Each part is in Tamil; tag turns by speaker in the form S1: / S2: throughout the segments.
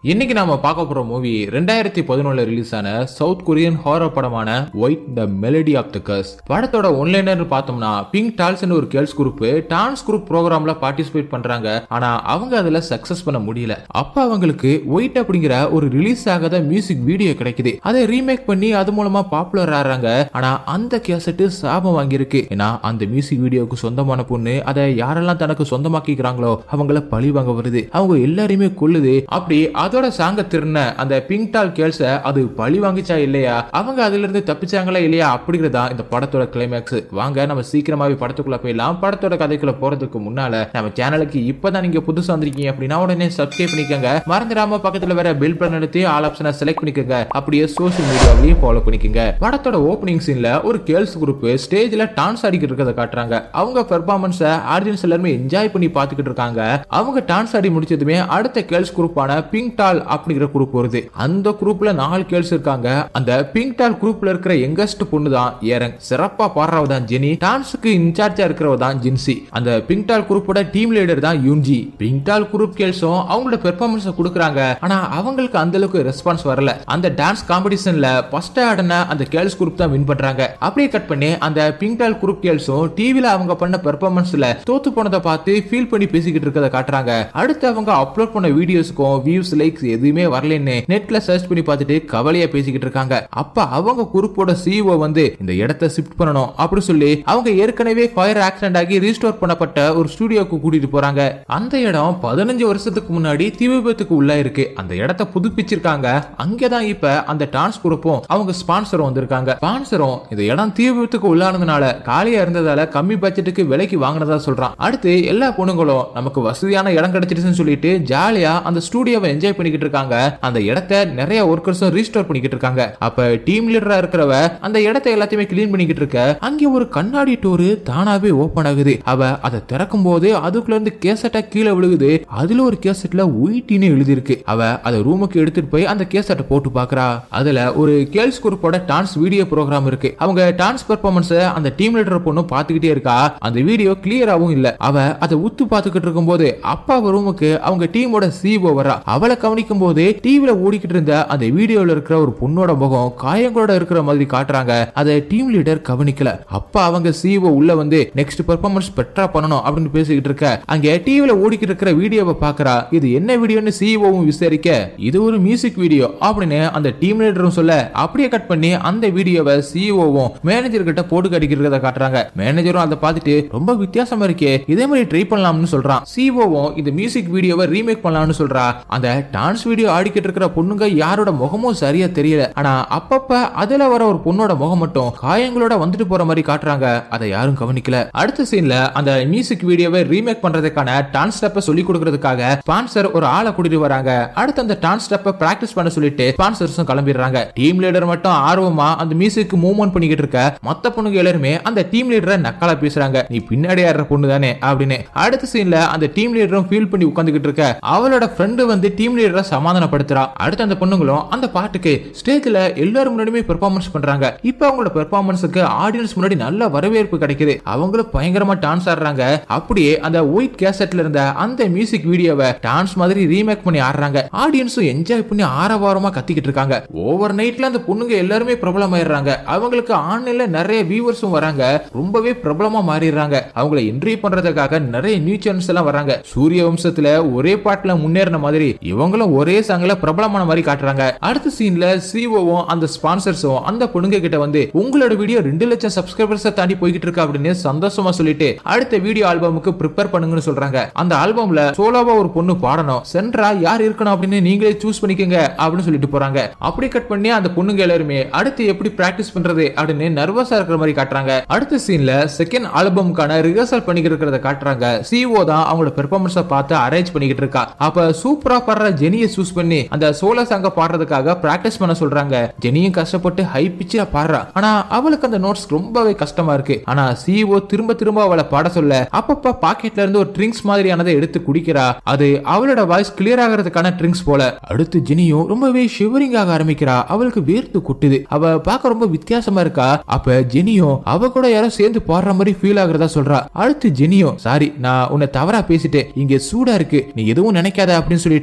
S1: இன்னைக்கு நாம பார்க்க போற மூவி ரெண்டாயிரத்தி பதினொன்னுல ரிலீஸ் ஆன சவுத் கொரியன் ஹாரர் படமான white the melody of the curse படத்தோட ஒன்லைனர் பார்த்தோம்னா பிங்க் டால்ஸ் ஒரு கேர்ள்ஸ் குரூப் டான்ஸ் குரூப் ப்ரோக்ராம்ல பார்ட்டிசிபேட் பண்றாங்க ஆனா அவங்க அதுல சக்சஸ் பண்ண முடியல அப்ப அவங்களுக்கு ஒயிட் அப்படிங்கிற ஒரு ரிலீஸ் ஆகாத மியூசிக் வீடியோ கிடைக்குது அதை ரீமேக் பண்ணி அது மூலமா பாப்புலர் ஆறாங்க ஆனா அந்த கேசட்டு சாபம் வாங்கியிருக்கு ஏன்னா அந்த மியூசிக் வீடியோவுக்கு சொந்தமான பொண்ணு அதை யாரெல்லாம் தனக்கு சொந்தமாக்கிக்கிறாங்களோ அவங்கள பழி வாங்க வருது அவங்க எல்லாரையுமே கொல்லுது அப்படி அதோட சாங்க திருன அந்த பிங்க் டால் கேர்ள்ஸ அது பழி வாங்கிச்சா இல்லையா அவங்க அதுல இருந்து தப்பிச்சாங்களா இல்லையா அப்படிங்கறதா இந்த படத்தோட கிளைமேக்ஸ் வாங்க நம்ம சீக்கிரமாவே படத்துக்குள்ள போயிடலாம் படத்தோட கதைக்குள்ள போறதுக்கு முன்னால நம்ம சேனலுக்கு இப்பதான் நீங்க புதுசா வந்திருக்கீங்க அப்படின்னா உடனே சப்ஸ்கிரைப் பண்ணிக்கோங்க மறந்துடாம பக்கத்துல வேற பில் பட்டன் எடுத்து ஆல் ஆப்ஷனை செலக்ட் பண்ணிக்கோங்க அப்படியே சோஷியல் மீடியாவிலையும் ஃபாலோ பண்ணிக்கோங்க படத்தோட ஓப்பனிங் சீன்ல ஒரு கேர்ள்ஸ் குரூப் ஸ்டேஜ்ல டான்ஸ் ஆடிக்கிட்டு இருக்கிறத காட்டுறாங்க அவங்க பெர்ஃபார்மன்ஸ ஆடியன்ஸ் எல்லாருமே என்ஜாய் பண்ணி பார்த்துக்கிட்டு இருக்காங்க அவங்க டான்ஸ் ஆடி முடிச்சதுமே அடுத்த கேர்ள்ஸ் குரூப்பான பிங்க் டால் அப்படிங்கிற குரூப் வருது அந்த குரூப்ல நாலு கேர்ள்ஸ் இருக்காங்க அந்த பிங்க் டால் குரூப்ல இருக்கிற யங்கஸ்ட் பொண்ணு தான் ஏரங் சிறப்பா பாடுறவ தான் ஜெனி டான்ஸுக்கு இன்சார்ஜா இருக்கிறவ தான் ஜின்சி அந்த பிங்க் டால் குரூப்போட டீம் லீடர் தான் யூன்ஜி பிங்க் டால் குரூப் கேர்ள்ஸும் அவங்களோட பெர்ஃபார்மன்ஸ் கொடுக்குறாங்க ஆனா அவங்களுக்கு அந்த அளவுக்கு ரெஸ்பான்ஸ் வரல அந்த டான்ஸ் காம்படிஷன்ல ஃபர்ஸ்ட் ஆடின அந்த கேர்ள்ஸ் குரூப் தான் வின் பண்றாங்க அப்படியே கட் பண்ணி அந்த பிங்க் டால் குரூப் கேர்ள்ஸும் டிவில அவங்க பண்ண பெர்ஃபார்மன்ஸ்ல தோத்து போனதை பார்த்து ஃபீல் பண்ணி பேசிக்கிட்டு இருக்கத காட்டுறாங்க அடுத்து அவங்க அப்லோட் பண்ண வீடியோஸ்க்கும் வியூஸ் லைக்ஸ் எதுவுமே வரலன்னு நெட்ல சர்ச் பண்ணி பார்த்துட்டு கவலையா பேசிக்கிட்டு இருக்காங்க அப்ப அவங்க குரூப்போட சிஓ வந்து இந்த இடத்த ஷிஃப்ட் பண்ணணும் அப்படி சொல்லி அவங்க ஏற்கனவே ஃபயர் ஆக்சிடென்ட் ஆகி ரீஸ்டோர் பண்ணப்பட்ட ஒரு ஸ்டுடியோக்கு கூட்டிட்டு போறாங்க அந்த இடம் பதினஞ்சு வருஷத்துக்கு முன்னாடி தீ விபத்துக்கு உள்ள இருக்கு அந்த இடத்த புதுப்பிச்சிருக்காங்க அங்கதான் இப்ப அந்த டான்ஸ் குரூப்பும் அவங்க ஸ்பான்சரும் வந்திருக்காங்க ஸ்பான்சரும் இந்த இடம் தீ விபத்துக்கு உள்ளானதுனால காலியா இருந்ததால கம்மி பட்ஜெட்டுக்கு விலைக்கு வாங்கினதா சொல்றான் அடுத்து எல்லா பொண்ணுங்களும் நமக்கு வசதியான இடம் கிடைச்சிருச்சுன்னு சொல்லிட்டு ஜாலியா அந்த ஸ்டூடியோவை என்ஜாய் பண்ணிக்கிட்டு இருக்காங்க அந்த இடத்த நிறைய ஒர்க்கர்ஸும் ரீஸ்டோர் பண்ணிக்கிட்டு இருக்காங்க அப்ப டீம் லீடரா இருக்கிறவ அந்த இடத்த எல்லாத்தையுமே கிளீன் பண்ணிக்கிட்டு இருக்க அங்கே ஒரு கண்ணாடி டோரு தானாவே ஓபன் ஆகுது அவ அதை திறக்கும் போது அதுக்குள்ள இருந்து கேசட்டா கீழே விழுகுது அதுல ஒரு கேசட்ல ஒயிட்டின்னு எழுதியிருக்கு அவ அதை ரூமுக்கு எடுத்துட்டு போய் அந்த கேசட்டை போட்டு பாக்குறா அதுல ஒரு கேர்ள்ஸ் குரூப்போட டான்ஸ் வீடியோ ப்ரோக்ராம் இருக்கு அவங்க டான்ஸ் பெர்ஃபார்மன்ஸ் அந்த டீம் லீடர் பொண்ணு பாத்துக்கிட்டே இருக்கா அந்த வீடியோ கிளியராவும் இல்ல அவ அதை உத்து பாத்துக்கிட்டு இருக்கும்போது அப்பா ரூமுக்கு அவங்க டீமோட சிஓ வரா அவளை கவனிக்கும் போது டிவில ஓடிக்கிட்டு இருந்த அந்த வீடியோல இருக்கிற ஒரு பொண்ணோட முகம் காயங்களோட இருக்கிற மாதிரி காட்டுறாங்க அதை டீம் லீடர் கவனிக்கல அப்ப அவங்க சிஓ உள்ள வந்து நெக்ஸ்ட் பெர்ஃபார்மன்ஸ் பெட்டரா பண்ணணும் அப்படின்னு பேசிக்கிட்டு இருக்க அங்க டிவில ஓடிக்கிட்டு இருக்கிற வீடியோவை பாக்குறா இது என்ன வீடியோன்னு சிஓவும் விசாரிக்க இது ஒரு மியூசிக் வீடியோ அப்படின்னு அந்த டீம் லீடரும் சொல்ல அப்படியே கட் பண்ணி அந்த வீடியோவை சிஓவும் மேனேஜர் கிட்ட போட்டு கடிக்கிறத காட்டுறாங்க மேனேஜரும் அதை பார்த்துட்டு ரொம்ப வித்தியாசமா இருக்கே இதே மாதிரி ட்ரை பண்ணலாம்னு சொல்றான் சிஓவும் இந்த மியூசிக் வீடியோவை ரீமேக் பண்ணலாம்னு சொல்றா அந்த டான்ஸ் வீடியோ ஆடிக்கிட்டு இருக்கிற பொண்ணுங்க யாரோட முகமும் சரியா தெரியல ஆனா அப்பப்ப அதுல வர ஒரு பொண்ணோட முகம் மட்டும் காயங்களோட வந்துட்டு போற மாதிரி காட்டுறாங்க அதை யாரும் கவனிக்கல அடுத்த சீன்ல அந்த மியூசிக் வீடியோவை ரீமேக் பண்றதுக்கான டான்ஸ் ஸ்டெப்பை சொல்லி கொடுக்கறதுக்காக ஸ்பான்சர் ஒரு ஆளை கூட்டிட்டு வராங்க அடுத்து அந்த டான்ஸ் ஸ்டெப்பை பிராக்டிஸ் பண்ண சொல்லிட்டு ஸ்பான்சர்ஸும் கிளம்பிடுறாங்க டீம் லீடர் மட்டும் ஆர்வமா அந்த மியூசிக் மூவ்மெண்ட் பண்ணிக்கிட்டு இருக்க மத்த பொண்ணுங்க எல்லாருமே அந்த டீம் லீடரை நக்கலா பேசுறாங்க நீ பின்னாடி ஆடுற பொண்ணு தானே அப்படின்னு அடுத்த சீன்ல அந்த டீம் லீடரும் ஃபீல் பண்ணி உட்காந்துக்கிட்டு இருக்க அவளோட ஃப்ரெண்டு வந்து டீம் லீடரை சமாதானப்படுத்துறா அடுத்து அந்த பொண்ணுங்களும் அந்த பாட்டுக்கு ஸ்டேஜ்ல எல்லாரும் முன்னாடியுமே பெர்ஃபார்மன்ஸ் பண்றாங்க இப்போ அவங்களோட பெர்ஃபார்மன்ஸுக்கு ஆடியன்ஸ் முன்னாடி நல்ல வரவேற்பு கிடைக்குது அவங்களும் பயங்கரமா டான்ஸ் ஆடுறாங்க அப்படியே அந்த ஒயிட் கேசட்ல இருந்த அந்த மியூசிக் வீடியோவை டான்ஸ் மாதிரி ரீமேக் பண்ணி ஆடுறாங்க ஆடியன்ஸும் என்ஜாய் பண்ணி ஆரவாரமா கத்திக்கிட்டு இருக்காங்க ஓவர் நைட்ல அந்த பொண்ணுங்க எல்லாருமே பிரபலமாயிடுறாங்க அவங்களுக்கு ஆன்லைன்ல நிறைய வியூவர்ஸும் வராங்க ரொம்பவே பிரபலமா மாறிடுறாங்க அவங்கள என்ட்ரி பண்றதுக்காக நிறைய நியூ சேனல்ஸ் எல்லாம் வராங்க சூரிய வம்சத்துல ஒரே பாட்டுல முன்னேறின மாதிரி இவங்களும் ஒரே சாங்ல பிரபலமான மாதிரி காட்டுறாங்க அடுத்த சீன்ல சிஓவும் அந்த ஸ்பான்சர்ஸும் அந்த பொண்ணுங்க கிட்ட வந்து உங்களோட வீடியோ ரெண்டு லட்சம் சப்ஸ்கிரைபர்ஸ் தாண்டி போய்கிட்டு இருக்கு அப்படின்னு சந்தோஷமா சொல்லிட்டு அடுத்த வீடியோ ஆல்பமுக்கு ப்ரிப்பேர் பண்ணுங்கன்னு சொல்றாங்க அந்த ஆல்பம்ல சோலோவா ஒரு பொண்ணு பாடணும் சென்ட்ரா யார் இருக்கணும் அப்படின்னு நீங்களே சூஸ் பண்ணிக்கங்க அப்படின்னு சொல்லிட்டு போறாங்க அப்படி கட் பண்ணி அந்த பொண்ணுங்க எல்லாருமே அடுத்து எப்படி பிராக்டிஸ் பண்றது அப்படின்னு நர்வஸா இருக்கிற மாதிரி காட்டுறாங்க அடுத்த சீன்ல செகண்ட் ஆல்பமுக்கான ரிஹர்சல் பண்ணிக்கிட்டு இருக்கிறத காட்டுறாங்க சிஓ தான் அவங்களோட பெர்ஃபார்மன்ஸை பார்த்து அரேஞ்ச் பண்ணிக்கிட்டு இருக்கா அப்ப சூப்பரா பாடுற ஜெனியை சூஸ் பண்ணி அந்த சோலோ சாங்க பாடுறதுக்காக பிராக்டிஸ் பண்ண சொல்றாங்க ஜெனியும் கஷ்டப்பட்டு ஹை பிச்சில் பாடுறா ஆனா அவளுக்கு அந்த நோட்ஸ் ரொம்பவே கஷ்டமா இருக்கு ஆனா சிஓ திரும்ப திரும்ப அவளை பாட சொல்ல அப்பப்ப பாக்கெட்ல இருந்து ஒரு ட்ரிங்க்ஸ் மாதிரியானதை எடுத்து குடிக்கிறா அது அவளோட வாய்ஸ் கிளியர் ஆகிறதுக்கான ட்ரிங்க்ஸ் போல அடுத்து ஜெனியும் ரொம்பவே ஷிவரிங் ஆக ஆரம்பிக்கிறா அவளுக்கு வேர்த்து கொட்டுது அவ பார்க்க ரொம்ப வித்தியாசமா இருக்கா அப்ப ஜெனியும் அவ கூட யாரோ சேர்ந்து பாடுற மாதிரி ஃபீல் ஆகுறதா சொல்றா அடுத்து ஜெனியும் சாரி நான் உன்னை தவறா பேசிட்டேன் இங்க சூடா இருக்கு நீ எதுவும் நினைக்காத அப்படின்னு சொல்லிட்டு ஏதோ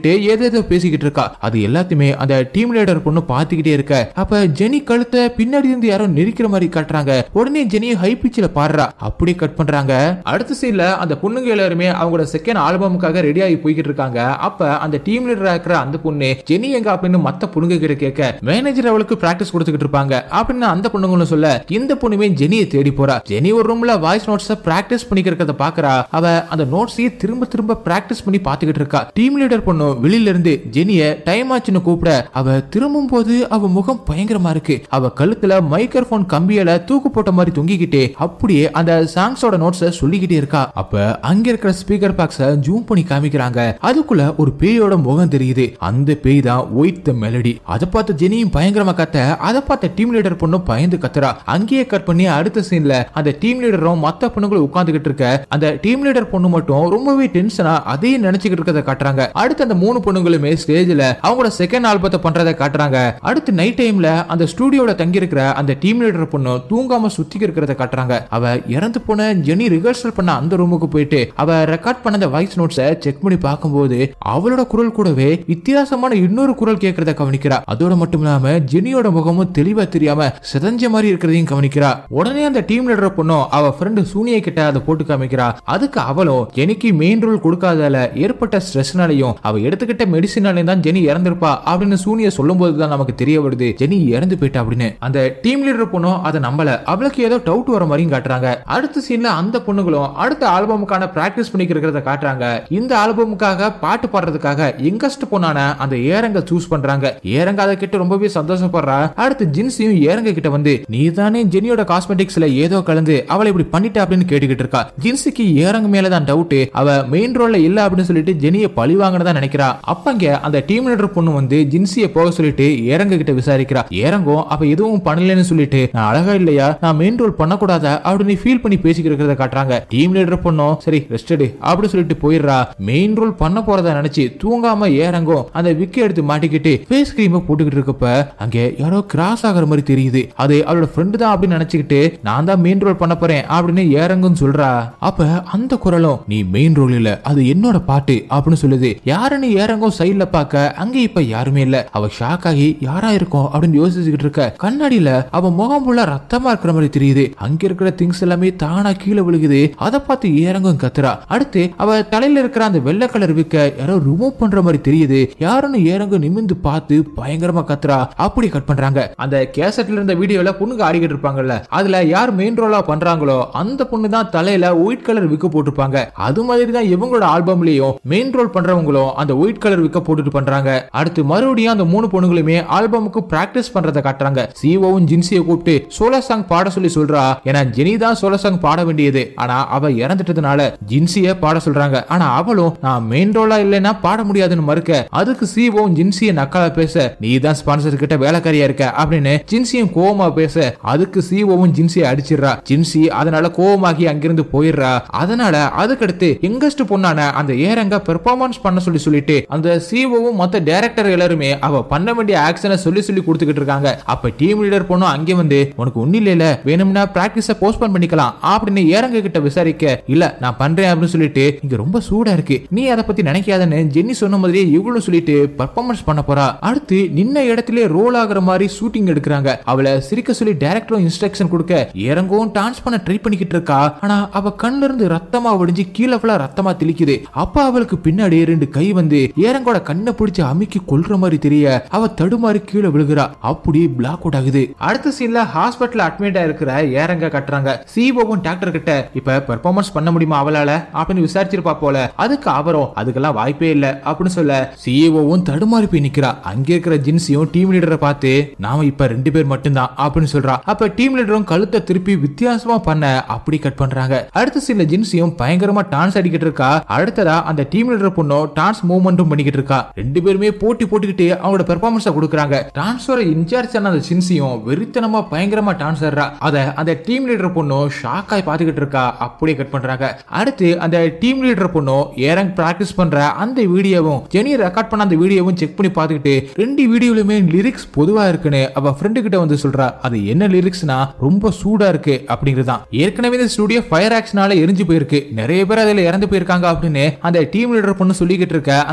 S1: ஏதோ பேசிக்கிட்டு இருக்கா அது எல்லாத்தையுமே அந்த டீம் லீடர் பொண்ணு பாத்துக்கிட்டே இருக்க அப்ப ஜெனி கழுத்தை பின்னாடி இருந்து யாரோ நெரிக்கிற மாதிரி காட்டுறாங்க உடனே ஜெனி ஹை பிச்சில் பாடுறா அப்படியே கட் பண்றாங்க அடுத்த சீன்ல அந்த பொண்ணுங்க எல்லாருமே அவங்களோட செகண்ட் ஆல்பமுக்காக ரெடி ஆகி போய்கிட்டு இருக்காங்க அப்ப அந்த டீம் லீடரா இருக்கிற அந்த பொண்ணு ஜெனி எங்க அப்படின்னு மத்த பொண்ணுங்க கிட்ட கேட்க மேனேஜர் அவளுக்கு பிராக்டிஸ் கொடுத்துக்கிட்டு இருப்பாங்க அப்படின்னு அந்த பொண்ணுங்களும் சொல்ல இந்த பொண்ணுமே ஜெனியை தேடி போறா ஜெனி ஒரு ரூம்ல வாய்ஸ் நோட்ஸ பிராக்டிஸ் பண்ணிக்கிறத பாக்குறா அவ அந்த நோட்ஸையே திரும்ப திரும்ப பிராக்டிஸ் பண்ணி பாத்துக்கிட்டு இருக்கா டீம் லீடர் பொண்ணு வெளியில இருந்து ஜெனிய டைம் ஆச்சுன்னு கூப்பிட அவ திரும்பும் போது அவ முகம் பயங்கரமா இருக்கு அவ கழுத்துல மைக்ரோஃபோன் கம்பியால தூக்கு போட்ட மாதிரி தொங்கிக்கிட்டே அப்படியே அந்த சாங்ஸோட நோட்ஸ சொல்லிக்கிட்டே இருக்கா அப்ப அங்க இருக்கிற ஸ்பீக்கர் பாக்ஸ ஜூம் பண்ணி காமிக்கிறாங்க அதுக்குள்ள ஒரு பேயோட முகம் தெரியுது அந்த பேய் தான் ஒயிட் த மெலடி அதை பார்த்து ஜெனியும் பயங்கரமா கத்த அதை பார்த்த டீம் லீடர் பொண்ணும் பயந்து கத்துறா அங்கேயே கட் பண்ணி அடுத்த சீன்ல அந்த டீம் லீடரும் மத்த பொண்ணுங்களும் உட்கார்ந்துகிட்டு இருக்க அந்த டீம் லீடர் பொண்ணு மட்டும் ரொம்பவே டென்ஷனா அதையே நினைச்சுக்கிட்டு இருக்கதை காட்டுறாங்க அடுத்து அந்த மூணு பொண்ணுங்களுமே ஸ்டேஜ்ல அவங்களோட செகண்ட் ஆல்பத்தை பண்றதை காட்டுறாங்க அடுத்து நைட் டைம்ல அந்த ஸ்டூடியோல தங்கி இருக்கிற அந்த டீம் லீடர் பொண்ணு தூங்காம சுத்தி இருக்கிறத காட்டுறாங்க அவ இறந்து போன ஜெனி ரிஹர்சல் பண்ண அந்த ரூமுக்கு போயிட்டு அவ ரெக்கார்ட் பண்ண அந்த வாய்ஸ் நோட்ஸை செக் பண்ணி பார்க்கும்போது அவளோட குரல் கூடவே வித்தியாசமான இன்னொரு குரல் கேட்கறத கவனிக்கிறா அதோட மட்டும் இல்லாம ஜெனியோட முகமும் தெளிவா தெரியாம சிதஞ்ச மாதிரி இருக்கிறதையும் கவனிக்கிறா உடனே அந்த டீம் லீடர் பொண்ணும் அவ ஃப்ரெண்டு சூனிய கிட்ட அதை போட்டு காமிக்கிறா அதுக்கு அவளும் ஜெனிக்கு மெயின் ரோல் கொடுக்காதால ஏற்பட்ட ஸ்ட்ரெஸ்னாலையும் அவ எடுத்துக்கிட்ட மெடிசினாலையும் தான் ஜெனி இறந்திருப்பா அப்படின்னு சூனிய சொல்லும் போதுதான் நமக்கு தெரிய வருது ஜெனி இறந்து போயிட்டா அப்படின்னு அந்த டீம் லீடர் பொண்ணும் அதை நம்பல அவளுக்கு ஏதோ டவுட் வர மாதிரியும் காட்டுறாங்க அடுத்த சீன்ல அந்த பொண்ணுங்களும் அடுத்த ஆல்பமுக்கான பிராக்டிஸ் பண்ணிக்கிறத காட்டுறாங்க இந்த ஆல்பமுக்காக பாட்டு பாடுறதுக்காக எங்கஸ்ட் பொண்ணான அந்த ஏரங்க சூஸ் பண்றாங்க ஏரங்க அதை கிட்ட ரொம்பவே சந்தோஷப்படுறா அடுத்து ஜின்சியும் ஏரங்க கிட்ட வந்து நீ தானே ஜெனியோட காஸ்மெட்டிக்ஸ்ல ஏதோ கலந்து அவளை இப்படி பண்ணிட்ட அப்படின்னு கேட்டுக்கிட்டு இருக்கா ஜின்சிக்கு ஏரங்க மேலதான் டவுட் அவ மெயின் ரோல்ல இல்ல அப்படின்னு சொல்லிட்டு ஜெனியை பழி வாங்கினதா நினைக்கிறா அப்பங்க அந்த டீம் லீடர் பொண்ணு வந்து ஜின்சிய போக சொல்லிட்டு ஏரங்க கிட்ட விசாரிக்கிறா ஏரங்கும் அவ எதுவும் பண்ணலன்னு சொல்லிட்டு நான் அழகா இல்லையா நான் மெயின் ரோல் பண்ணக்கூடாதா அப்படின்னு ஃபீல் பண்ணி பேசிக்கிட்டு இருக்கிறத காட்டுறாங்க டீம் லீடர் பொண்ணும் சரி ரெஸ்ட் எடு அப்படின்னு சொல்லிட்டு போயிடுறா மெயின் ரோல் பண்ண போறதா நினைச்சு தூங்காம ஏரங்கும் அந்த விக்கி எடுத்து மாட்டிக்கிட்டு ஃபேஸ் கிரீமை போட்டுக்கிட்டு இருக்கப்ப அங்க யாரோ கிராஸ் ஆகுற மாதிரி தெரியுது அது அவளோட ஃப்ரெண்டு தான் அப்படின்னு நினைச்சுக்கிட்டு நான் தான் மெயின் ரோல் பண்ண போறேன் அப்படின்னு ஏரங்கும் சொல்றா அப்ப அந்த குரலும் நீ மெயின் ரோல் இல்ல அது என்னோட பாட்டு அப்படின்னு சொல்லுது யாருன்னு ஏரங்கும் சைட்ல பார்க்க அங்க இப்ப யாருமே இல்ல அவ ஷாக் ஆகி யாரா இருக்கும் அப்படின்னு யோசிச்சுக்கிட்டு இருக்க கண்ணாடியில அவ முகம் ஃபுல்லா ரத்தமா இருக்கிற மாதிரி தெரியுது அங்க இருக்கிற திங்ஸ் எல்லாமே தானா கீழே விழுகுது அதை பார்த்து ஏரங்கும் கத்துறா அடுத்து அவ தலையில இருக்கிற அந்த வெள்ளை கலர் விக்க யாரோ ரிமூவ் பண்ற மாதிரி தெரியுது யாருன்னு ஏரங்கும் நிமிந்து பார்த்து பயங்கரமா கத்துறா அப்படி கட் பண்றாங்க அந்த கேசட்ல இருந்த வீடியோல பொண்ணுங்க ஆடிக்கிட்டு இருப்பாங்கல்ல அதுல யார் மெயின் ரோலா பண்றாங்களோ அந்த பொண்ணு தான் தலையில ஒயிட் கலர் விக்க போட்டிருப்பாங்க அது மாதிரி தான் இவங்களோட ஆல்பம்லயும் மெயின் ரோல் பண்றவங்களும் அந்த ஒயிட் கலர் விக்க போட்டுட்டு பண்றாங்க அடுத்து மறுபடியும் அந்த மூணு பொண்ணுங்களுமே ஆல்பமுக்கு பிராக்டிஸ் பண்றதை காட்டுறாங்க சிஓவும் ஜின்சியை கூப்பிட்டு சோலோ சாங் பாட சொல்லி சொல்றா ஏன்னா ஜெனி தான் சோலோ சாங் பாட வேண்டியது ஆனா அவ இறந்துட்டதுனால ஜின்சிய பாட சொல்றாங்க ஆனா அவளும் நான் மெயின் ரோலா இல்லைன்னா பாட முடியாதுன்னு மறுக்க அதுக்கு சிஓவும் ஜின்சிய நக்கலா பேச நீ தான் ஸ்பான்சர் கிட்ட வேலைக்காரியா இருக்க அப்படின்னு ஜின்சியும் கோவமா பேச அதுக்கு சிஓவும் ஜின்சியை அடிச்சிடுறா ஜின்சி அதனால கோவமாகி அங்கிருந்து போயிடுறா அதனால அதுக்கடுத்து எங்கஸ்ட் பொண்ணான அந்த ஏரங்க பெர்ஃபார்மன்ஸ் பண்ண சொல்லி சொல்லிட்டு அந்த சிஓவும் மத்த டைரக்டர் எல்லாருமே அவ பண்ண வேண்டிய ஆக்ஷனை சொல்லி சொல்லி கொடுத்துக்கிட்டு இருக்காங்க அப்ப டீம் லீடர் பொண்ணும் அங்கே வந்து உனக்கு ஒண்ணு இல்ல வேணும்னா பிராக்டிஸ போஸ்ட்போன் பண்ணிக்கலாம் அப்படின்னு ஏரங்க கிட்ட விசாரிக்க இல்ல நான் பண்றேன் அப்படின்னு சொல்லிட்டு இங்க ரொம்ப சூடா இருக்கு நீ அதை பத்தி நினைக்காதன்னு ஜென்னி சொன்ன மாதிரியே இவளும் சொல்லிட்டு பர்ஃபார்மன்ஸ் பண்ண போறா அடுத்து நின்ன இடத்துல ரோல் ஆகுற மாதிரி ஷூட்டிங் எடுக்கிறாங்க அவளை சிரிக்க சொல்லி டைரக்டரும் இன்ஸ்ட்ரக்ஷன் கொடுக்க இறங்கவும் டான்ஸ் பண்ண ட்ரை பண்ணிக்கிட்டு இருக்கா ஆனா அவ கண்ணுல இருந்து ரத்தமா வடிஞ்சு கீழே ஃபுல்லா ரத்தமா தெளிக்குது அப்ப அவளுக்கு பின்னாடி ரெண்டு கை வந்து ஏரங்கோட கண்ணை பிடிச்சு அமுக்கி கொல்ற மாதிரி தெரிய அவ தடுமாறி கீழே விழுகிறா அப்படியே பிளாக் அவுட் ஆகுது அடுத்த சீன்ல ஹாஸ்பிட்டல் அட்மிட் ஆயிருக்கிற ஏரங்க கட்டுறாங்க சிஓவும் டாக்டர் கிட்ட இப்ப பெர்ஃபார்மன்ஸ் பண்ண முடியுமா அவளால அப்படின்னு விசாரிச்சிருப்பா போல அதுக்கு அவரும் அதுக்கெல்லாம் வாய்ப்பே இல்ல அப்படின்னு சொல்ல சிஓவும் தடுமாறி போய் நிக்கிறா அங்க இருக்கிற ஜின்சியும் டீம் லீடரை பார்த்து நாம இப்ப ரெண்டு பேர் மட்டும்தான் அப்படின்னு சொல்றா அப்ப டீம் லீடரும் கழுத்தை திருப்பி வித்தியாசமா பண்ண அப்படி கட் பண்றாங்க அடுத்த சீன்ல ஜின்சியும் பயங்கரமா டான்ஸ் அடிக்கிட்டு இருக்கா அடுத்ததா அந்த டீம் லீடர் பொண்ணும் டான்ஸ் மூவ்மெண்ட்டும் பண்ணிக்கிட்டு இருக்கா ரெண்டு பேருமே போட்டி போட்டுக்கிட்டு அவங்களோட பெர்ஃபார்மன்ஸை கொடுக்குறாங்க டான்ஸோட இன்சார்ஜ் ஆன அந்த ஜின்சியும் வெறித்தனமா பயங்கரமா டான்ஸ் ஆடுறா அத அந்த டீம் லீடர் பொண்ணும் ஷாக்காய் பார்த்துக்கிட்டு இருக்கா அப்படியே கட் பண்றாங்க அடுத்து அந்த டீம் லீடர் பொண்ணும் ஏரங் பிராக்டிஸ் பண்ற அந்த வீடியோவும் ஜெனி ரெக்கார்ட் பண்ண அந்த வீடியோவும் செக் பண்ணி பார்த்துக்கிட்டு ரெண்டு வீடியோலுமே லிரிக்ஸ் பொதுவா இருக்குன்னு அவ ஃப்ரெண்டு கிட்ட வந்து சொல்றா அது என்ன லிரிக்ஸ்னா ரொம்ப சூடா இருக்கு அப்படிங்கிறதான் ஏற்கனவே இந்த ஸ்டுடியோ ஃபயர் ஆக்ஷனால எரிஞ்சு போயிருக்கு நிறைய பேர் அதுல இறந்து போயிருக்காங்க அப்படின்னு அந்த டீம் லீடர் பொண்ணு சொல்லிக்கிட்டு இருக்க அங்க ஜின்ஸ்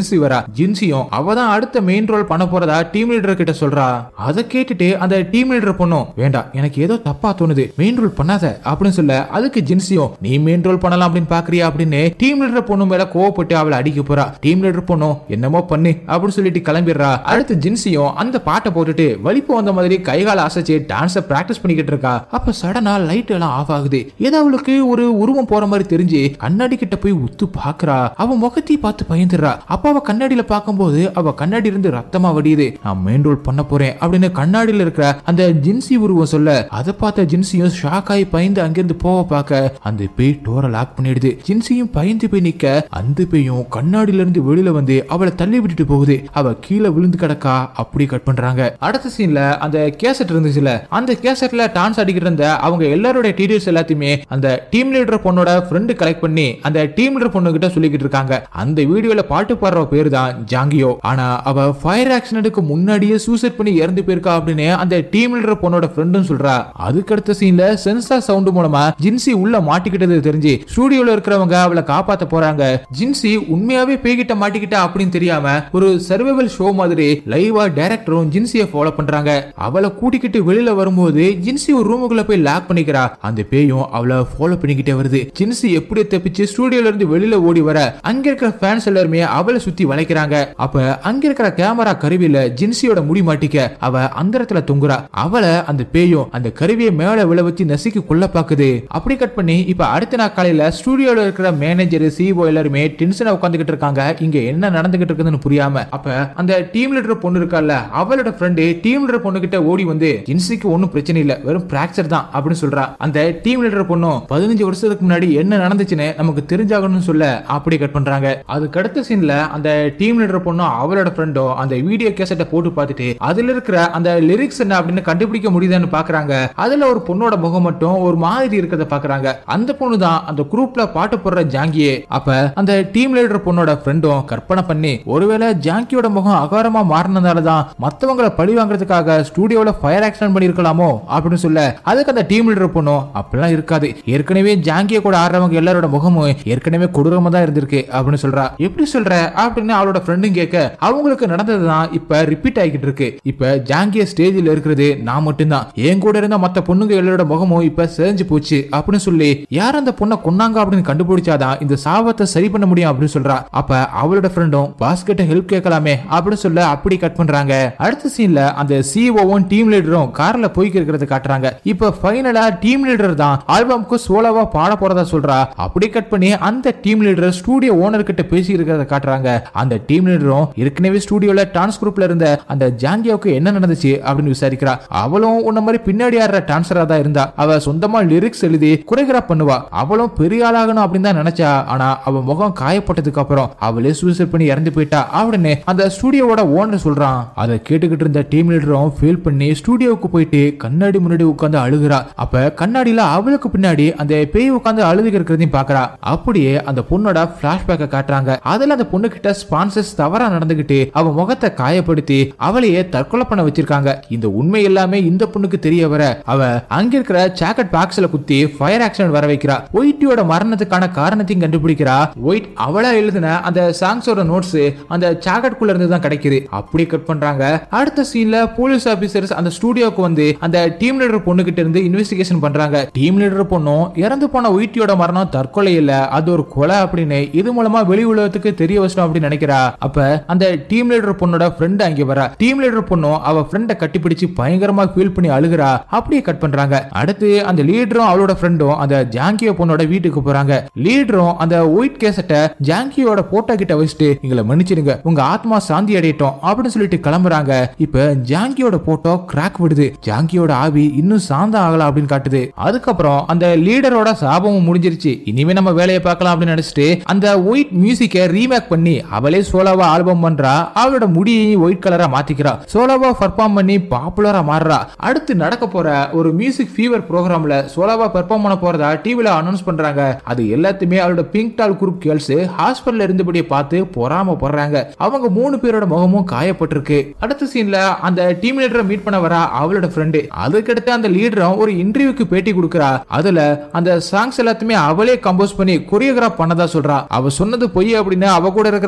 S1: ஜின்சி வரா ஜின்சியும் அவ தான் அடுத்த மெயின் ரோல் பண்ண போறதா டீம் லீடர் கிட்ட சொல்றா அதை கேட்டுட்டு அந்த டீம் லீடர் பொண்ணும் வேண்டாம் எனக்கு ஏதோ தப்பா தோணுது மெயின் ரோல் பண்ணாத அப்படின்னு சொல்ல அதுக்கு ஜின்சியும் நீ மெயின் ரோல் பண்ணலாம் அப்படின்னு பாக்குறியா அப்படின்னு டீம் லீடர் பொண்ணு மேல கோவப்பட்டு அவளை அடிக்க போறா டீம் லீடர் பொண்ணும் என்னமோ பண்ணு அப்படின்னு சொல்லிட்டு கிளம்பிடுறா அடுத்து ஜின்சியும் அந்த பாட்டை போட்டுட்டு வலிப்பு வந்த மாதிரி கைகால அசைச்சு டான்ஸ பிராக்டிஸ் பண்ணிக்கிட்டு இருக்கா அப்ப சடனா லைட் எல்லாம் ஆஃப் ஆகுது ஏதோ அவளுக்கு ஒரு உருவம் போற மாதிரி தெரிஞ்சு கண்ணாடி கிட்ட போய் உத்து பாக்குறா அவ முகத்தை பார்த்து பயந்துடுறா அப்ப அவ கண்ணாடியில பார்க்கும்போது அவ கண்ணாடி இருந்து ரத்தமா வடியுது நான் மெயின் ரோல் பண்ண போறேன் அப்படின்னு கண்ணாடியில இருக்கிற அந்த ஜின்சி உருவம் சொல்ல அதை பார்த்த ஜின்சியும் ஷாக் ஆகி பயந்து அங்கிருந்து போக பார்க்க அந்த பேய் டோரை லாக் பண்ணிடுது ஜின்சியும் பயந்து போய் நிக்க அந்த பேயும் கண்ணாடியில இருந்து வெளியில வந்து அவளை தள்ளி விட்டுட்டு போகுது அவ கீழே விழுந்து கிடக்கா அப்படி கட் பண்றாங்க அடுத்த சீன்ல அந்த கேசட் இருந்துச்சுல அந்த கேசட்ல டான்ஸ் அடிக்கிட்டு இருந்த அவங்க எல்லாரோட டீடைல்ஸ் எல்லாத்தையுமே அந்த டீம் லீடர் பொண்ணோட ஃப்ரெண்டு கலெக்ட் பண்ணி அந்த டீம் லீடர் பொண்ணு கிட்ட சொல்லிக்கிட்டு இருக்காங்க அந்த வீடியோல பாட்டு பாடுற பேரு தான் ஜாங்கியோ ஆனா அவ ஃபயர் ஆக்சிடென்ட்க்கு முன்னாடியே சூசைட் பண்ணி இறந்து போயிருக்கா அப்படின்னு அந்த டீம் லீடர் பொண்ணோட ஃப்ரெண்டும் சொல்றா அதுக்கு அடுத்த சீன்ல சென்சார் சவுண்ட் மூலமா ஜின்சி உள்ள மாட்டிக்கிட்டது தெரிஞ்சு ஸ்டூடியோல இருக்கிறவங்க அவளை காப்பாத்த போறாங்க ஜின்சி உண்மையாவே பேய்கிட்ட மாட்டிக்கிட்டா அப்படின்னு தெரியாம ஒரு சர்வைவல் ஷோ மாதிரி லைவா டைரக்டரும் ஜின்சியை ஃபாலோ பண்றாங்க அவளை கூட்டிக்கிட்டு வெளியில வரும்போது ஜின்சி ஒரு ரூமுக்குள்ள போய் லாக் பண்ணிக்கிறா அந்த பேயும் அவளை ஃபாலோ பண்ணிக்கிட்டே வருது ஜின்சி எப்படி தப்பிச்சு ஸ்டூடியோல இருந்து வெளியில ஓடி வர அங்க இருக்கிற ஃபேன்ஸ் எல்லாருமே அவளை சுத்தி வளைக்கிறாங்க அப்ப அங்க இருக்கிற கேமரா கருவியில ஜின்சியோட முடி மாட்டிக்க அவ அந்தரத்துல தொங்குறா அவளை அந்த பேயும் அந்த கருவியை மேல விழ வச்சு நசுக்கி கொல்ல பாக்குது அப்படி கட் பண்ணி இப்ப அடுத்த நாள் காலையில ஸ்டூடியோல இருக்கிற மேனேஜர் சிஓ எல்லாருமே டென்ஷனா உட்காந்துக்கிட்டு இருக்காங்க இங்க என்ன நடந்துகிட்டு இருக்குதுன்னு புரியாம அப்ப அந்த டீம் லீடர் பொண்ணு இருக்கால அவளோட ஃப்ரெண்டு டீம் லீடர் பொண்ணு கிட்ட ஓடி வந்து ஜின்சிக்கு ஒன்னும் பிரச்சனை இல்ல வெறும் பிராக்சர் தான் அப்படின்னு சொல்றா அந்த டீம் லீடர் பொண்ணும் பதினஞ்சு வருஷத்துக்கு முன்னாடி என்ன நடந்துச்சுன்னு நமக்கு தெரிஞ்சாகணும்னு சொல்ல அப்படி கட் பண்றாங்க அதுக்கு அடுத்த சீன்ல அந்த டீம் லீடர் பொண்ணும் அவளோட ஃப்ரெண்டும் அந்த வீடியோ கேசட்டை போட்டு பார்த்துட்டு அதுல இருக்கிற அந்த லிரிக்ஸ் என்ன அப்படின்னு கண்டுபிடிக்க முடியுதான்னு பாக்குறாங்க அதுல ஒரு பொண்ணோட முகம் மட்டும் ஒரு மாதிரி இருக்கிறத பாக்குறாங்க அந்த பொண்ணு தான் அந்த குரூப்ல பாட்டு போடுற ஜாங்கியே அப்ப அந்த டீம் லீடர் பொண்ணோட ஃப்ரெண்டும் கற்பனை பண்ணி ஒருவேளை ஜாங்கியோட முகம் அகாரமா மாறினதால தான் மத்தவங்களை பழி வாங்குறதுக்காக ஸ்டூடியோல ஃபயர் ஆக்சிடென்ட் பண்ணிருக்கலாமோ அப்படின்னு சொல்ல அதுக்கு அந்த டீம் லீடர் பொண்ணும் அப்படிலாம் இருக்காது ஏற்கனவே ஜாங்கிய கூட ஆடுறவங்க எல்லாரோட முகமும் ஏற்கனவே கொடூரமா தான் இருந்திருக்கு அப்படின்னு சொல்றா எப்படி சொல்ற அப்படின்னு அவளோட ஃப்ரெண்டும் கேட்க அவங்களுக்கு நடந்தது தான் இப்ப ரிப்பீட் ஆகிட்டு இருக்கு இப்ப ஜாங்கிய ஸ்டேஜில் இருக்கிறது நான் மட்டும்தான் என் கூட இருந்த மத்த பொண்ணுங்க எல்லாரோட முகமும் இப்ப செஞ்சு போச்சு அப்படின்னு சொல்லி யார் அந்த பொண்ணை கொன்னாங்க அப்படின்னு கண்டுபிடிச்சாதான் இந்த சாபத்தை சரி பண்ண முடியும் அப்படின்னு சொல்றா அப்ப அவளோட ஃப்ரெண்டும் பாஸ்கெட்ட ஹெல்ப் கேட்கலாமே அப்படின்னு சொல்ல அப்படி கட் பண்றாங்க அடுத்த சீன்ல அந்த சிஓவும் டீம் லீடரும் கார்ல போய்க்கு இருக்கிறத காட்டுறாங்க இப்ப ஃபைனலா டீம் லீடர் தான் ஆல்பம்க்கு சோலோவா பாட போறதா சொல்றா அப்படி கட் பண்ணி அந்த டீம் லீடர் ஸ்டூடியோ ஓனர் கிட்ட பேசி இருக்கிறத காட்டுறாங்க அந்த டீம் லீடரும் ஏற்கனவே ஸ்டூடியோல டான்ஸ் குரூப்ல இருந்த அந்த ஜாங்கியாவுக்கு என்ன நடந்துச்சு அப்படின்னு விசாரிக்கிறா அவளும் உன்ன மாதிரி பின்னாடி ஆடுற டான்சரா தான் இருந்தா அவ சொந்தமா லிரிக்ஸ் எழுதி குறைகிறா பண்ணுவா அவளும் பெரிய ஆளாகணும் அப்படின்னு தான் நினைச்சா ஆனா அவ முகம் காயப்பட்டதுக்கு அப்புறம் அவளே சூசைட் பண்ணி இறந்து போயிட்டா அப்படின்னு அந்த ஸ்டூடியோவோட ஓனர் சொல்றான் அதை கேட்டுக்கிட்டு இருந்த டீம் லீடரும் ஃபீல் பண்ணி ஸ்டூடியோவுக்கு போயிட்டு கண்ணாடி முன்னாடி உட்கார்ந்து அழுகுறா அப்ப கண்ணாடியில அவளுக்கு பின்னாடி அந்த பேய் உட்கார்ந்து அழுதுக இருக்கிறதையும் பாக்குறா அப்படியே அந்த பொண்ணோட பிளாஷ்பேக்கை காட்டுறாங்க அதுல அந்த பொண்ணு கிட்ட ஸ்பான்சர்ஸ் தவறா நடந்துகிட்டு அவ முகத்தை காயப்படுத்தி அவளையே தற்கொலை பண்ண வச்சிருக்காங்க இந்த உண்மை எல்லாமே இந்த பொண்ணுக்கு தெரிய வர அவ அங்க இருக்கிற சாக்கெட் பாக்ஸ்ல குத்தி ஃபயர் ஆக்சிடென்ட் வர வைக்கிறா ஒயிட்டியோட மரணத்துக்கான காரணத்தையும் கண்டுபிடிக்கிறா ஒயிட் அவளா எழுதின அந்த சாங்ஸோட நோட்ஸ் அந்த சாக்கெட் குள்ள இருந்து தான் கிடைக்குது அப்படி கட் பண்றாங்க அடுத்த சீன்ல போலீஸ் ஆபீசர்ஸ் அந்த ஸ்டூடியோக்கு வந்து அந்த டீம் லீடர் பொண்ணு கிட்ட இருந்து இன்வெஸ்டிகேஷன் பண்றாங்க டீம் லீடர் பொண்ணும் இறந்து போன ஒயிட்டியோட மரணம் தற்கொலை இல்ல அது ஒரு கொலை அப்படின்னு இது மூலமா வெளி உலகத்துக்கு தெரிய வச்சிட்டோம் அப்படின்னு நினைக்கிறா அப்ப அந்த டீம் லீடர் பொண்ணோட ஃப்ரெண்ட் அங்க வரா டீம் லீடர் பொண்ணும் அவ ஃப்ரெண்ட கட்டிப்பிடிச்சு பயங்கரமா ஃபீல் பண்ணி அழுகுறா அப்படியே கட் பண்றாங்க அடுத்து அந்த லீடரும் அவளோட ஃப்ரெண்டும் அந்த ஜாங்கியோ பொண்ணோட வீட்டுக்கு போறாங்க லீடரும் அந்த ஒயிட் கேசட்டை ஜாங்கியோட போட்டோ கிட்ட வச்சுட்டு எங்களை மன்னிச்சிடுங்க உங்க ஆத்மா சாந்தி அடையட்டும் அப்படின்னு சொல்லிட்டு கிளம்புறாங்க இப்ப ஜாங்கியோட போட்டோ கிராக் விடுது ஜாங்கியோட ஆவி இன்னும் சாந்தம் ஆகலாம் அப்படின்னு காட்டுது அதுக்கப்புறம் அந்த லீடரோட சாபமும் முடிஞ்சிருச்சு இனிமே நம்ம வேலையை பார்க்கலாம் அப்படின்னு நினைச்சிட்டு அந்த ஒயிட் மியூசிக்கை ரீமேக் பண்ணி அவளே சோலோவா ஆல்பம் பண்றா அவளோட முடியையும் ஒயிட் கலரா மாத்திக்கிறா சோலோவா பர்ஃபார்ம் பண்ணி பாப்புலரா மாறுறா அடுத்து நடக்க போற ஒரு மியூசிக் ஃபீவர் ப்ரோக்ராம்ல சோலோவா பெர்ஃபார்ம் பண்ண போறதா டிவில அனௌன்ஸ் பண்றாங்க அது எல்லாத்தையுமே அவளோட பிங்க் டால் குரூப் கேர்ள்ஸ் ஹாஸ்பிட்டல்ல இருந்தபடியே பார்த்து பொறாம போடுறாங்க அவங்க மூணு பேரோட முகமும் காயப்பட்டிருக்கு அடுத்த சீன்ல அந்த டீம் லீடரை மீட் பண்ண வரா அவளோட ஃப்ரெண்டு அதுக்கடுத்து அந்த லீடரும் ஒரு இன்டர்வியூக்கு பேட்டி கொடுக்கறா அதுல அந்த சாங்ஸ் எல்லாத்தையுமே அவளே கம்போஸ் பண்ணி கொரியோகிராஃப் பண்ணதா சொல்றா அவ சொன்னது பொய் அப்படின்னு அவ கூட இருக்கிற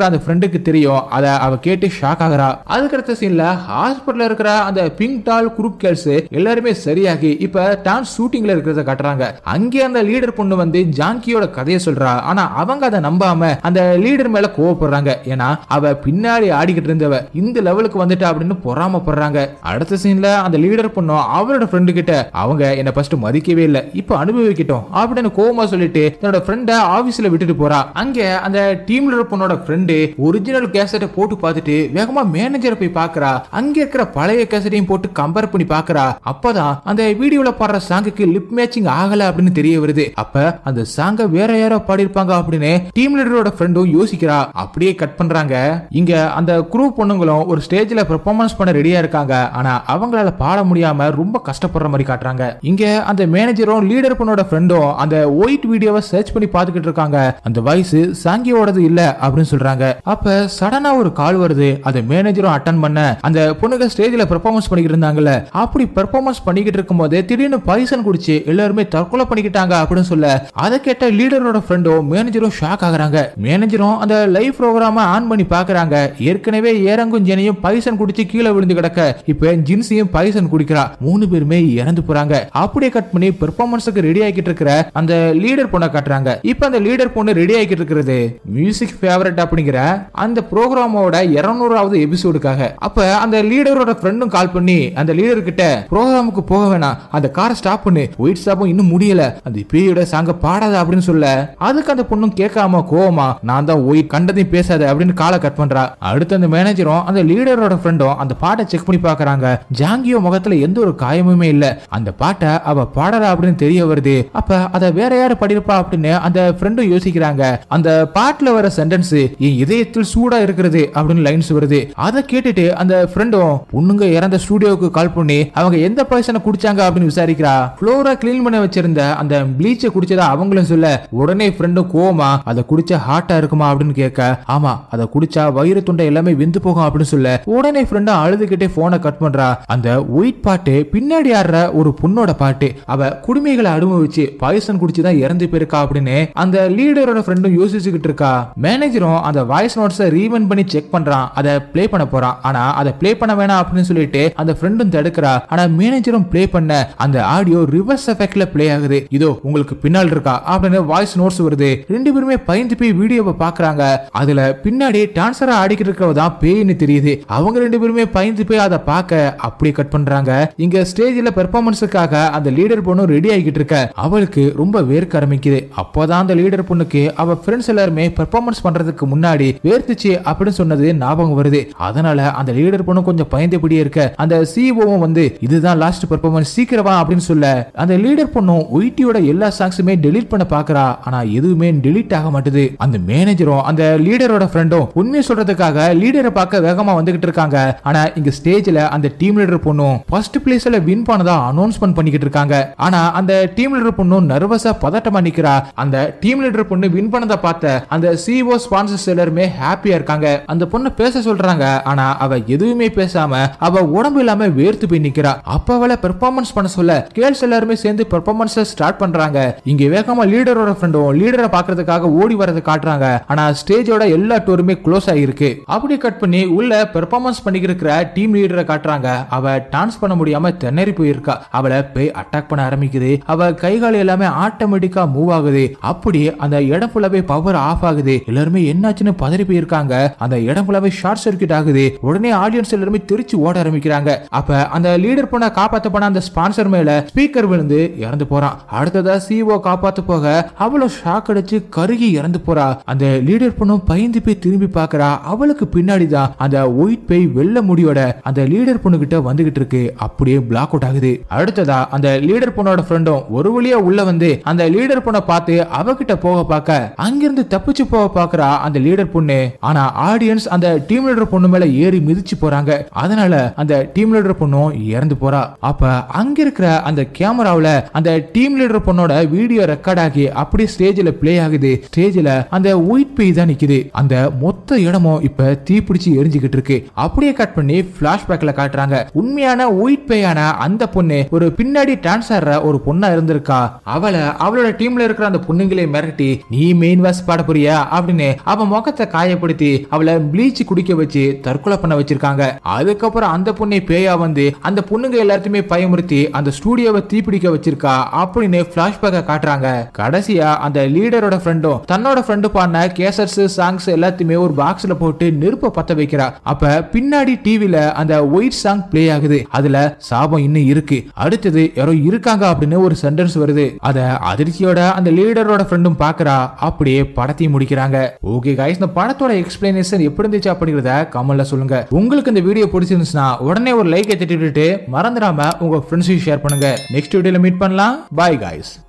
S1: அந்த ஃப்ரெண்டுக்கு தெரியும் அதை அவ கேட்டு ஷாக் ஆகுறா அதுக்கடுத்த சீன்ல ஹாஸ்பிட்டல்ல இருக்கிற அந்த பிங்க் டால் குரூப் கேர்ள்ஸ் எல்லாருமே சரியாகி இப்ப டான்ஸ் ஷூட்டிங்ல இருக்கிறத காட்டுறாங்க அங்கே அந்த லீடர் பொண்ணு வந்து ஜான்கியோட கதையை சொல்றா ஆனா அவங்க அதை நம்பாம அந்த லீடர் மேல கோவப்படுறாங்க ஏன்னா அவ பின்னாடி ஆடிக்கிட்டு இருந்தவ இந்த லெவலுக்கு வந்துட்டா அப்படின்னு பொறாமப்படுறாங்க அடுத்த சீன்ல அந்த லீடர் பொண்ணும் அவரோட ஃப்ரெண்டு கிட்ட அவங்க என்ன ஃபர்ஸ்ட் மதிக்கவே இல்ல இப்ப அனுபவிக்கட்டும் அப்படின்னு கோவமா சொல்லிட்டு தன்னோட ஃப்ரெண்ட ஆபீஸ்ல விட்டுட்டு போறா அங்க அந்த டீம் லீடர் பொண்ணோட ஃப்ரெண்டு ஒரிஜினல் கேசட்டை போட்டு பார்த்துட்டு வேகமா மேனேஜரை போய் பாக்குறா அங்க இருக்கிற பழைய கேசட்டையும் போட்டு கம்பேர் பண்ணி பாக்குறா அப்பதான் அந்த வீடியோல பாடுற சாங்குக்கு லிப் மேட்சிங் ஆகல அப்படின்னு தெரிய வருது அப்ப அந்த சாங்க வேற யாரோ பாடியிருப்பாங்க அப்படின்னு டீம் லீடரோட ஃப்ரெண்டும் யோசிக்கிறா அப்படியே கட் பண்றாங்க இங்க அந்த குரூ பொண்ணுங்களும் ஒரு ஸ்டேஜ்ல பெர்ஃபார்மன்ஸ் பண்ண ரெடியா இருக்காங்க ஆனா அவங்களால பாட முடியாம ரொம்ப கஷ்டப்படுற மாதிரி காட்டுறாங்க இங்க அந்த மேனேஜரும் லீடர் பொண்ணோட ஃப்ரெண்டும் அந்த ஒயிட் வீடியோவை சர்ச் பண்ணி பார்த்துக்கிட்டு இருக்காங்க அந்த வாய்ஸ் சாங்கியோடது இல்ல அப்படின்னு சொல்றாங்க அப்ப சடனா ஒரு கால் வருது அந்த மேனேஜரும் அட்டன் பண்ண அந்த பொண்ணுங்க ஸ்டேஜ்ல பெர்ஃபார்மன்ஸ் பண்ணிக்கிட்டு இருந்தாங்கல்ல அப்படி பெர்ஃபார்மன்ஸ் பண்ணிக்கிட்டு இருக்கும்போது திடீர்னு பைசன் குடிச்சு எல்லாருமே தற்கொலை பண்ணிக்கிட்டாங்க அப்படின்னு சொல்ல அதை கேட்ட லீடரோட ஃப்ரெண்டும் மேனேஜரும் ஷாக் ஆகுறாங்க மேனேஜரும் அந்த லைவ் ப்ரோக்ராம ஆன் பண்ணி பாக்குறாங்க ஏற்கனவே ஏரங்கும் ஜெனியும் பைசன் குடிச்சு கீழே விழுந்து கிடக்க இப்ப ஜின்சியும் பைசன் குடிக்கிறா மூணு பேருமே இறந்து போறாங்க அப்படியே கட் பண்ணி பெர்ஃபார்மன்ஸுக்கு ரெடி ஆகிட்டு இருக்கிற அந்த லீடர் பொண்ணை காட்டுறாங்க இப்ப அந்த லீடர் பொண்ணு ரெடி ஆகிட்டு இருக்கிறது மியூசிக் ஃபேவரட் அப்படிங்கிற அந்த ப்ரோக்ராமோட இருநூறாவது எபிசோடுக்காக அப்ப அந்த லீடரோட ஃப்ரெண்டும் கால் பண்ணி அந்த லீடர் கிட்ட ப்ரோக்ராமுக்கு போக வேணாம் அந்த காரை ஸ்டாப் பண்ணு ஒயிட் ஸ்டாப்பும் இன்னும் முடியல அந்த பேயோட சாங்க பாடாத அப்படின்னு சொல்ல அதுக்கு அந்த பொண்ணும் கேட்காம கோவமா நான் தான் ஒயிட் கண்டதையும் பேசாத அப்படின்னு காலை கட் பண்றா அடுத்து அந்த மேனேஜரும் அந்த லீடரோட ஃப்ரெண்டும் அந்த பாட்டை செக் பண்ணி பாக்குறாங்க ஜாங்கியோ முகத்துல எந்த ஒரு காயமுமே இல்ல அந்த பாட்டை அவ பாடறா அப்படின்னு தெரிய வருது அப்ப அத வேற யாரு படிருப்பா அப்படின்னு அந்த ஃப்ரெண்டும் யோசிக்கிறாங்க அந்த பாட்டுல வர சென்டென்ஸ் என் இதயத்தில் சூடா இருக்கிறது அப்படின்னு லைன்ஸ் வருது அதை கேட்டுட்டு அந்த ஃப்ரெண்டும் பொண்ணுங்க இறந்த ஸ்டூடியோவுக்கு கால் பண்ணி அவங்க எந்த பாய்சனை குடிச்சாங்க அப்படின்னு விசாரிக்கிறா ஃப்ளோரா கிளீன் பண்ண வச்சிருந்த அந்த ப்ளீச்சை குடிச்சதா அவங்களும் சொல்ல உடனே ஃப்ரெண்டும் கோவமா அதை குடிச்சா ஹாட்டா இருக்குமா அப்படின்னு கேட்க ஆமா அதை குடிச்சா வயிறு துண்டை எல்லாமே வெந்து போகும் அப்படின்னு சொல்ல உடனே ஃப்ரெண்டும் அழுதுகிட்டே போனை கட் பண்றா அந்த ஒயிட் பாட்டு பின்னாடி ஆடுற ஒரு பொண்ணோட பாட்டு அவ குடுமைகளை அனுபவிச்சு பாய்சன் குடிச்சுதான் இறந்து போயிருக்கா அப்படின்னு அந்த லீடரோட ஃப்ரெண்டும் யோசிச்சுக்கிட்டு இருக்கா மேனேஜரும் அந்த வாய்ஸ் நோட்ஸை ரீவன் பண்ணி செக் பண்றான் அதை ப்ளே பண்ண போறான் ஆனா அதை ப்ளே பண்ண வேணாம் அப்படின்னு சொல்லிட்டு அந்த ஃப்ரெண்டும் தடுக்கிறா ஆனா மேனேஜரும் ப்ளே பண்ண அந்த ஆடியோ ரிவர்ஸ் எஃபெக்ட்ல ப்ளே ஆகுது இதோ உங்களுக்கு பின்னால் இருக்கா அப்படின்னு வாய்ஸ் நோட்ஸ் வருது ரெண்டு பேருமே பயந்து போய் வீடியோவை பாக்குறாங்க அதுல பின்னாடி டான்சரா ஆடிக்கிட்டு இருக்கிறவ தான் பேய்னு தெரியுது அவங்க ரெண்டு பேருமே பயந்து போய் அதை பார்க்க அப்படியே கட் பண்றாங்க இங்க ஸ்டேஜ்ல பெர்ஃபார்மன்ஸுக்காக அந்த லீடர் பொண்ணு ரெடி ஆகிட்டு இருக்க அவளுக்கு ரொம்ப வேர்க்க ஆரம்பிக்குது அப்போதான் அந்த லீடர் பொண்ணுக்கு அவ ஃப்ரெண்ட்ஸ் எல்லாருமே பெர்ஃபார்மன்ஸ் பண்றதுக்கு முன்னாடி வேர்த்துச்சு அப்படின்னு சொன்னது ஞாபகம் வருது அதனால அந்த லீடர் பொண்ணு கொஞ்சம் பயந்தபடியே இருக்க அந்த சிஓவும் வந்து இதுதான் லாஸ்ட் பெர்ஃபார்மன்ஸ் சீக்கிரமா அப்படின்னு சொல்ல அந்த லீடர் பொண்ணும் ஒயிட்டியோட எல்லா சாங்ஸுமே டெலீட் பண்ண பாக்குறா ஆனா எதுவுமே டெலீட் ஆக மாட்டுது அந்த மேனேஜரும் அந்த லீடரோட ஃப்ரெண்டும் உண்மையை சொல்றதுக்காக லீடரை பார்க்க வேகமா வந்துகிட்டு இருக்காங்க ஆனா இங்க ஸ்டேஜ்ல அந்த டீம் லீடர் பொண்ணும் ஃபர்ஸ்ட் பிளேஸ்ல வின் பண்ணதா அனௌன்ஸ்மெண்ட் பண்ணிக்கிட்டு இருக்காங்க ஆனா அந்த டீம் லீடர் பொண்ணும் நர்வஸா பதட்டமா நிக்கிறா அந்த டீம் லீடர் பொண்ணு வின் பண்ணதை பார்த்த அந்த சிஓ ஸ்பான்சர்ஸ் எல்லாருமே ஹாப்பியா இருக்காங்க அந்த பொண்ணு பேச சொல்றாங்க ஆனா அவ எதுவுமே பேசாம அவ உடம்பு இல்லாம வேர்த்து போய் நிக்கிறா அப்ப அவளை பெர்ஃபார்மன்ஸ் பண்ண சொல்ல கேர்ள்ஸ் எல்லாருமே சேர்ந்து பெர்ஃபார்மன்ஸ் ஸ்டார்ட் பண்றாங்க இங்க வேகமா லீடரோட ஃப்ரெண்டும் லீடரை பாக்குறதுக்காக ஓடி வரதை காட்டுறாங்க ஆனா ஸ்டேஜோட எல்லா டோருமே க்ளோஸ் ஆகிருக்கு அப்படி கட் பண்ணி உள்ள பெர்ஃபார்மன்ஸ் பண்ணிக்கிற டீம் லீடரை காட்டுறாங்க அவ டான்ஸ் பண்ண முடியாம திணறி போயிருக்கா அவளை போய் அட்டாக் பண்ண ஆரம்பிக்குது அவ கை கால் எல்லாமே ஆட்டோமேட்டிக்கா மூவ் ஆகுது அப்படி அந்த இடம் ஃபுல்லாவே பவர் ஆஃப் ஆகுது எல்லாருமே என்னாச்சுன்னு பதறி போயிருக்காங்க அந்த இடம் ஃபுல்லாவே ஷார்ட் சர்க்கியூட் ஆகுது உடனே ஆடியன்ஸ் எல்லாருமே திருச்சி ஓட ஆரம்பிக்கிறாங்க அப்ப அந்த லீடர் பொண்ண காப்பாத்த போன அந்த ஸ்பான்சர் மேல ஸ்பீக்கர் விழுந்து இறந்து போறான் அடுத்ததா சிஓ காப்பாத்த போக அவ்வளவு ஷாக் அடிச்சு கருகி இறந்து போறா அந்த லீடர் பொண்ணும் பயந்து போய் திரும்பி பாக்குறா அவளுக்கு பின்னாடி தான் அந்த ஒயிட் பேய் வெள்ள முடியோட அந்த லீடர் பொண்ணு கிட்ட வந்துகிட்டு இருக்கு அப்படியே பிளாக் அவுட் ஆகுது அடுத்ததா அந்த லீடர் பொண்ணோட ஃப்ரெண்டும் ஒரு வழியா உள்ள வந்து அந்த லீடர் பொண்ணை பார்த்து அவகிட்ட போக பார்க்க அங்கிருந்து தப்பிச்சு போக பாக்குறா அந்த லீடர் பொண்ணு ஆனா ஆடியன்ஸ் அந்த டீம் லீடர் பொண்ணு மேல ஏறி மிதிச்சு போறாங்க அதனால அந்த டீம் லீடர் பொண்ணும் இறந்து போறா அப்ப அங்க இருக்கிற அந்த கேமராவுல அந்த டீம் லீடர் பொண்ணோட வீடியோ ரெக்கார்ட் ஆகி அப்படியே ஸ்டேஜ்ல ப்ளே ஆகுது ஸ்டேஜ்ல அந்த ஒயிட் பேய் தான் நிக்குது அந்த மொத்த இடமும் இப்ப தீப்பிடிச்சு எரிஞ்சுக்கிட்டு இருக்கு அப்படியே கட் பண்ணி பிளாஷ்பேக்ல காட்டுறாங்க உண்மையான ஒயிட் பேயான அந்த பொண்ணு ஒரு பின்னாடி டான்ஸ் ஆடுற ஒரு பொண்ணா இருந்திருக்கா அவளை அவளோட டீம்ல இருக்கிற அந்த பொண்ணுங்களே மிரட்டி நீ மெயின் வாஸ் பாட போறியா அப்படின்னு அவன் முகத்தை முகத்தை காயப்படுத்தி அவளை ப்ளீச் குடிக்க வச்சு தற்கொலை பண்ண வச்சிருக்காங்க அதுக்கப்புறம் அந்த பொண்ணை பேயா வந்து அந்த பொண்ணுங்க எல்லாத்தையுமே பயமுறுத்தி அந்த ஸ்டூடியோவை தீப்பிடிக்க வச்சிருக்கா அப்படின்னு பிளாஷ்பேக்கை காட்டுறாங்க கடைசியா அந்த லீடரோட ஃப்ரெண்டும் தன்னோட ஃப்ரெண்டு பாடின கேசட்ஸ் சாங்ஸ் எல்லாத்தையுமே ஒரு பாக்ஸ்ல போட்டு நெருப்ப பத்த வைக்கிறா அப்ப பின்னாடி டிவில அந்த ஒயிட் சாங் ப்ளே ஆகுது அதுல சாபம் இன்னும் இருக்கு அடுத்தது யாரோ இருக்காங்க அப்படின்னு ஒரு சென்டென்ஸ் வருது அத அதிர்ச்சியோட அந்த லீடரோட ஃப்ரெண்டும் பாக்குறா அப்படியே படத்தையும் முடிக்கிறாங்க ஓகே காய்ஸ் இந்த படத்தோட எக்ஸ்பிளனேஷன் எப்படி இருந்துச்சு அப்படிங்கறத கமெண்ட்ல சொல்லுங்க உங்களுக்கு இந்த வீடியோ பிடிச்சிருந்துச்சுன்னா உடனே ஒரு லைக்கை தட்டி விட்டுட்டு மறந்துடாம உங்க ஃப்ரெண்ட்ஸையும் ஷேர் பண்ணுங்க நெக்ஸ்ட் வீடியோல மீட் பண்ணலாம் பாய் காய்ஸ்